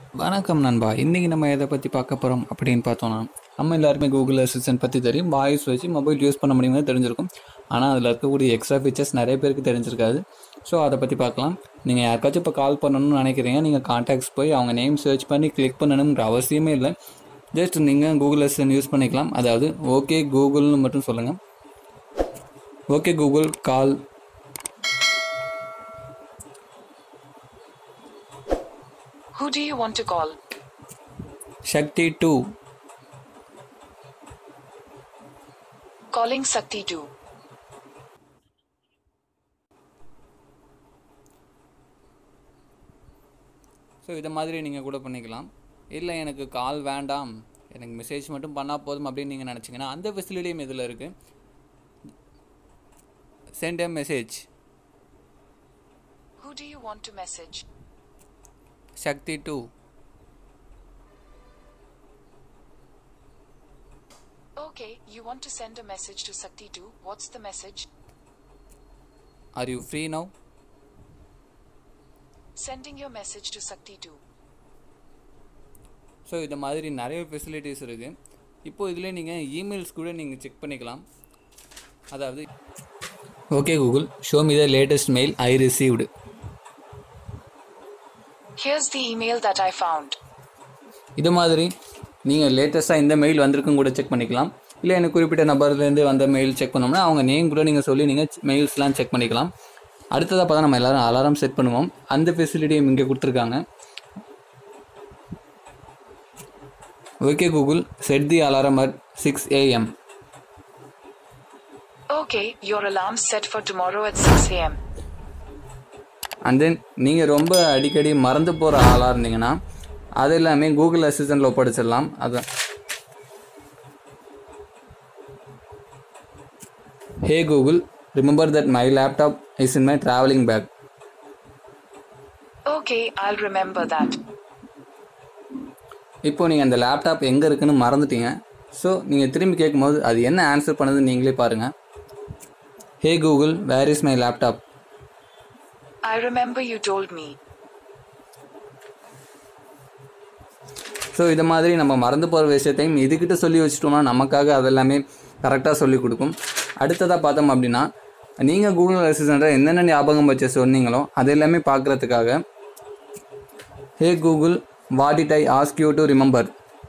வணக்கம் நண்பா இன்றைக்கி நம்ம எதை பற்றி பார்க்க போகிறோம் அப்படின்னு பார்த்தோன்னா நம்ம எல்லாருமே கூகுள் அசிஸ்டன்ட் பற்றி தெரியும் வாய்ஸ் வச்சு மொபைல் யூஸ் பண்ண முடியும்னு தெரிஞ்சிருக்கும் ஆனால் அதில் இருக்கக்கூடிய எக்ஸ்ட்ரா ஃபீச்சர்ஸ் நிறைய பேருக்கு தெரிஞ்சிருக்காது ஸோ அதை பற்றி பார்க்கலாம் நீங்கள் யாருக்காச்சும் இப்போ கால் பண்ணணும்னு நினைக்கிறீங்க நீங்கள் கான்டாக்ட்ஸ் போய் அவங்க நேம் சர்ச் பண்ணி கிளிக் பண்ணணுங்கிற அவசியமே இல்லை ஜஸ்ட் நீங்கள் கூகுள் அசிஸ்டன்ட் யூஸ் பண்ணிக்கலாம் அதாவது ஓகே கூகுள்னு மட்டும் சொல்லுங்கள் okay Google call Who do you want to call? Sakti two Calling Sakti 2. So இதை மாதிரி நீங்கள் கூட பண்ணிக்கலாம் இல்லை எனக்கு கால் வேண்டாம் எனக்கு மெசேஜ் மட்டும் பண்ணால் போதும் அப்படின்னு நீங்கள் நினச்சிங்கன்னா அந்த ஃபெசிலிட்டியும் இதில் இருக்குது send a message Who do you want to message? Sakti two Okay, you want to send a message to Sakti 2. What's the message? Are you free now Sending your message to Sakti 2. So இது மாதிரி நிறைய facilities இருக்குது இப்போது இதில் நீங்கள் emails கூட நீங்கள் check பண்ணிக்கலாம் அதாவது okay Google show me the latest mail I received Here's the email that I found. இது மாதிரி நீங்கள் லேட்டஸ்ட்டாக இந்த மெயில் வந்திருக்கும் கூட செக் பண்ணிக்கலாம் இல்லை எனக்கு குறிப்பிட்ட நபர்லேருந்து வந்த மெயில் செக் பண்ணோம்னா அவங்க நேம் கூட நீங்கள் சொல்லி நீங்கள் மெயில்ஸ்லாம் செக் பண்ணிக்கலாம் அடுத்ததாக பார்த்தா நம்ம எல்லோரும் அலாரம் செட் பண்ணுவோம் அந்த ஃபெசிலிட்டியும் இங்கே கொடுத்துருக்காங்க okay Google set the alarm at six AM Okay, your alarm's set for tomorrow at 6 am. And then நீங்கள் ரொம்ப அடிக்கடி மறந்து போகிற ஆளாக இருந்தீங்கன்னா அது எல்லாமே கூகுள் அசிஸ்டண்ட்டில் ஒப்படைச்சிடலாம் அதான் hey Google remember that my laptop is in my travelling bag Okay, I'll remember that. இப்போ நீங்கள் அந்த லேப்டாப் எங்கே இருக்குன்னு மறந்துட்டீங்க ஸோ நீங்கள் திரும்பி கேட்கும்போது அது என்ன ஆன்சர் பண்ணுது நீங்களே பாருங்கள் hey Google where is my laptop I remember you told me. So இது மாதிரி நம்ம மறந்து போகிற விஷயத்தையும் இதுக்கிட்ட சொல்லி வச்சுட்டோம்னா நமக்காக அதெல்லாமே கரெக்டாக சொல்லி கொடுக்கும் அடுத்ததாக பார்த்தோம் அப்படின்னா நீங்கள் கூகுள் அசிஸ்டண்ட்டை என்னென்ன ஞாபகம் வச்சு சொன்னீங்களோ அது எல்லாமே பார்க்குறதுக்காக hey Google what it I ask you to remember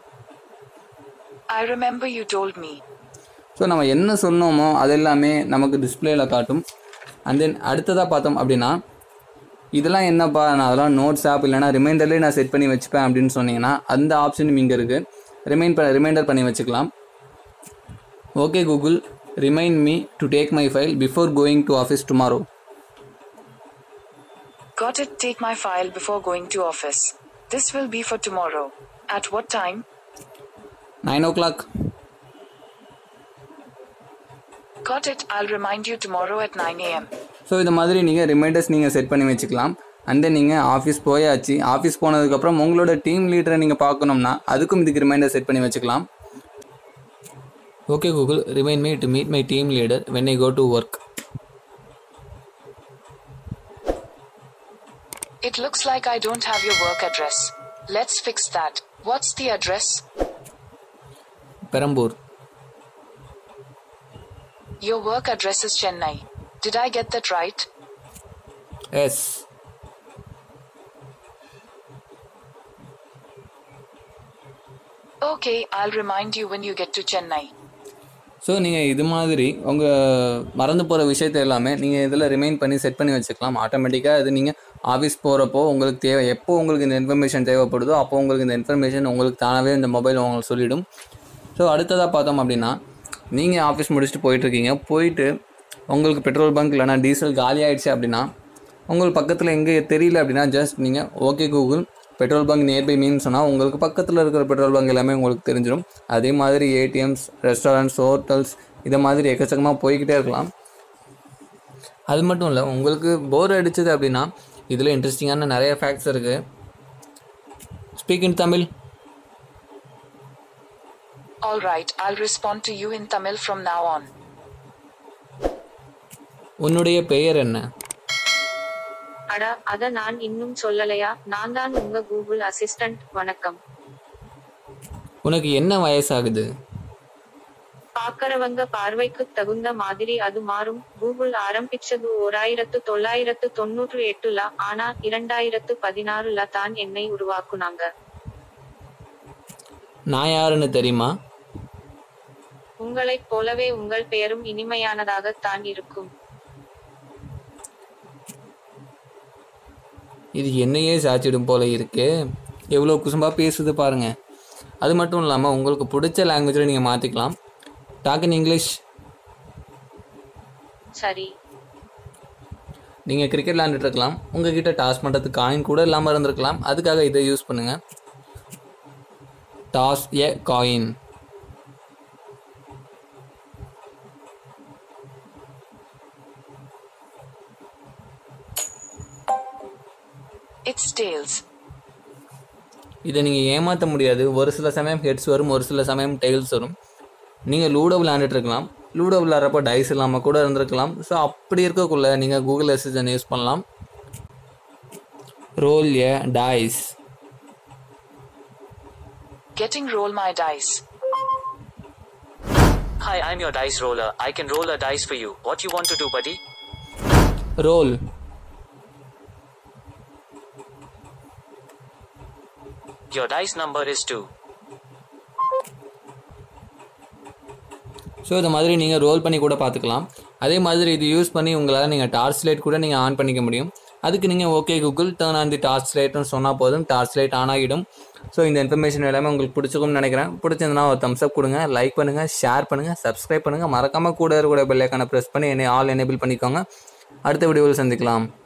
I remember you told me. So நம்ம என்ன சொன்னோமோ அது எல்லாமே நமக்கு டிஸ்பிளேல காட்டும் அண்ட் தென் அடுத்ததாக பார்த்தோம் அப்படின்னா இதெல்லாம் என்னப்பா நான் அதெல்லாம் நோட்ஸ் ஆப் இல்லைனா ரிமைண்டர்லேயே நான் செட் பண்ணி வச்சுப்பேன் அப்படின்னு சொன்னீங்கன்னா அந்த ஆப்ஷனும் இங்கே இருக்குது ரிமைண்ட் பண்ண ரிமைண்டர் பண்ணி வச்சுக்கலாம் okay Google remind me to take my file before going to office tomorrow Got it, take my file before going to office. This will be for tomorrow. At what time? Nine o'clock Got it, I'll remind you tomorrow at 9 am. So இது மாதிரி நீங்கள் reminders நீங்கள் set பண்ணி வச்சுக்கலாம் and then நீங்கள் office போயாச்சு office போனதுக்கப்புறம் உங்களோட டீம் லீடரை நீங்கள் பார்க்கணும்னா அதுக்கும் இதுக்கு ரிமைண்டர் செட் பண்ணி வச்சுக்கலாம் okay Google remind me to meet my team leader when I go to work It looks like I don't have your work address. Let's fix that. What's the address? Perambur Your work address is Chennai. Did I get that right? Yes Okay, I'll remind you when you get to Chennai. So நீங்கள் இது மாதிரி உங்கள் மறந்து போகிற விஷயத்தை எல்லாமே நீங்கள் இதில் ரிமைண்ட் பண்ணி செட் பண்ணி வச்சுக்கலாம் ஆட்டோமேட்டிக்காக இது நீங்கள் ஆஃபீஸ் போகிறப்போ உங்களுக்கு தேவை எப்போ உங்களுக்கு இந்த இன்ஃபர்மேஷன் தேவைப்படுதோ அப்போ உங்களுக்கு இந்த இன்ஃபர்மேஷன் உங்களுக்கு தானாகவே இந்த மொபைல் உங்களுக்கு சொல்லிடும் ஸோ அடுத்ததாக பார்த்தோம் அப்படின்னா நீங்கள் ஆஃபீஸ் முடிச்சுட்டு போயிட்டுருக்கீங்க போயிட்டு உங்களுக்கு பெட்ரோல் பங்க் இல்லைனா டீசல் காலி ஆயிடுச்சு அப்படின்னா உங்களுக்கு பக்கத்தில் எங்கே தெரியல அப்படின்னா ஜஸ்ட் நீங்கள் okay Google petrol bunk nearby mean சொன்னால் உங்களுக்கு பக்கத்தில் இருக்கிற பெட்ரோல் பங்க் எல்லாமே உங்களுக்கு தெரிஞ்சிடும் அதே மாதிரி ஏடிஎம்ஸ் ரெஸ்டாரண்ட்ஸ் ஹோட்டல்ஸ் இதை மாதிரி எக்கச்சக்கமாக போய்கிட்டே இருக்கலாம் அது மட்டும் இல்லை உங்களுக்கு போர் அடிச்சது அப்படின்னா இதில் இன்ட்ரெஸ்டிங்கான நிறைய ஃபேக்ட்ஸ் இருக்குது speak in Tamil Alright, I'll respond to you in Tamil from now on. உன்னுடைய பெயர் என்ன அட அத நான் இன்னும் சொல்லலையா நான் தான் உங்க கூகுள் அசிஸ்டன்ட் வணக்கம் உனக்கு என்ன வயசாகுது பாக்கறவங்க பார்வைக்கு தகுந்த மாதிரி அது மாறும் கூகுள் ஆரம்பிச்சது ஓராயிரத்து தொள்ளாயிரத்து தொண்ணூற்று எட்டுல ஆனா இரண்டாயிரத்து பதினாறுல தான் என்னை உருவாக்குனாங்க நான் யாருன்னு தெரியுமா உங்களைப் போலவே உங்கள் பெயரும் இனிமையானதாகத்தான் இருக்கும் இது என்னையே சாச்சிடும் போல இருக்கு எவ்வளோ குசும்பாக பேசுது பாருங்க அது மட்டும் இல்லாமல் உங்களுக்கு பிடிச்ச லாங்குவேஜில் நீங்கள் மாற்றிக்கலாம் டாக் இன் இங்கிலீஷ் சரி நீங்கள் கிரிக்கெட் விளாண்டுட்டு இருக்கலாம் உங்ககிட்ட டாஸ் பண்ணுறதுக்கு காயின் கூட இல்லாமல் இருந்திருக்கலாம் அதுக்காக இதை யூஸ் பண்ணுங்கள் toss A coin It's tails. இதை நீங்கள் ஏமாற்ற முடியாது ஒரு சில சமயம் ஹெட்ஸ் வரும் ஒரு சில சமயம் டெய்ல்ஸ் வரும் நீங்கள் லூடோ விளையாண்டுட்டு இருக்கலாம் லூடோ விளையாடுறப்போ டைஸ் இல்லாமல் கூட இருந்திருக்கலாம் ஸோ அப்படி இருக்கக்குள்ள நீங்கள் கூகுள் அசிஸ்டன்ட் யூஸ் பண்ணலாம் roll a dice Getting roll my dice. Hi, I'm your dice roller. I can roll a dice for you. What you want to do, buddy? Roll Your dice number is 2. ஸோ இந்த மாதிரி நீங்கள் role பண்ணி கூட பார்த்துக்கலாம் அதே மாதிரி இது யூஸ் பண்ணி உங்களால் நீங்கள் டார்ச் லைட் கூட நீங்கள் ஆன் பண்ணிக்க முடியும் அதுக்கு நீங்கள் okay Google turn on the torch லைட்னு சொன்னால் போதும் டார்ச் லைட் ஆன் ஆகிடும் ஸோ இந்த இன்ஃபர்மேஷன் எல்லாமே உங்களுக்கு பிடிச்சிக்கும்னு நினைக்கிறேன் பிடிச்சிருந்தனா ஒரு thumbs up கொடுங்க லைக் பண்ணுங்கள் ஷேர் பண்ணுங்கள் சப்ஸ்கிரைப் பண்ணுங்கள் மறக்காமல் கூட இருக்கிற பெல்லைக்கான ப்ரெஸ் பண்ணி என்னை ஆல் எனேபிள் பண்ணிக்கோங்க அடுத்த வீடியோவில் சந்திக்கலாம்